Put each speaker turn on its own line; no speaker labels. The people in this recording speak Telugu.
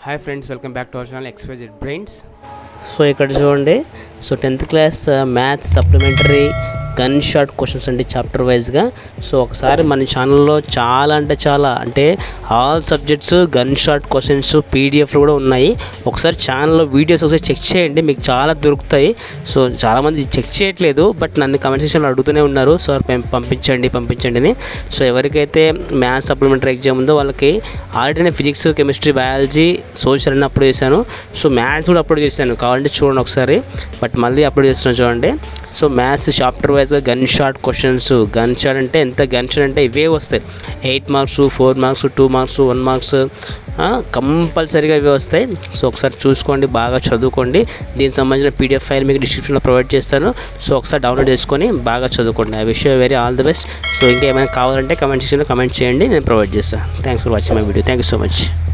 hi friends welcome back to our channel XYZ brains
so ఇక్కడ చూడండి so tenth class maths supplementary gun shot questions అండి చాప్టర్ వైజ్గా సో ఒకసారి మన ఛానల్లో చాలా అంటే చాలా అంటే all subjects gun shot questions పీడిఎఫ్లు కూడా ఉన్నాయి ఒకసారి ఛానల్లో వీడియోస్ ఒకసారి చెక్ చేయండి మీకు చాలా దొరుకుతాయి సో చాలామంది చెక్ చేయట్లేదు బట్ నన్ను కమెంట్ సెక్షన్లో అడుగుతూనే ఉన్నారు సార్ పం- పంపించండి పంపించండి అని సో ఎవరికైతే మ్యాథ్స్ సప్లిమెంటరీ ఎగ్జామ్ ఉందో వాళ్ళకి already physics chemistry biology social అని అప్లోడ్ చేశాను సో మ్యాథ్స్ కూడా అప్లోడ్ చేశాను కావాలంటే చూడండి ఒకసారి బట్ మళ్ళీ అప్లోడ్ చేస్తున్నాను చూడండి సో మ్యాథ్స్ చాప్టర్ వైజ్గా gun shot questions gun shot అంటే ఎంత గన్ షాట్ అంటే ఇవే వస్తాయి eight marks four marks two marks one marks కంపల్సరీగా ఇవే వస్తాయి సో ఒకసారి చూసుకోండి బాగా చదువుకోండి దీనికి సంబంధించిన పీడిఎఫ్ ఫైల్ మీకు డిస్క్రిప్షన్లో ప్రొవైడ్ చేస్తాను సో ఒకసారి డౌన్లోడ్ చేసుకొని బాగా చదువుకోండి I wish very all the best so ఇంకా ఏమైనా కావాలంటే కమెంట్ సెక్షన్లో కమెంట్ చేయండి నేను ప్రొవైడ్ చేస్తాను thanks for watching my video thank you so much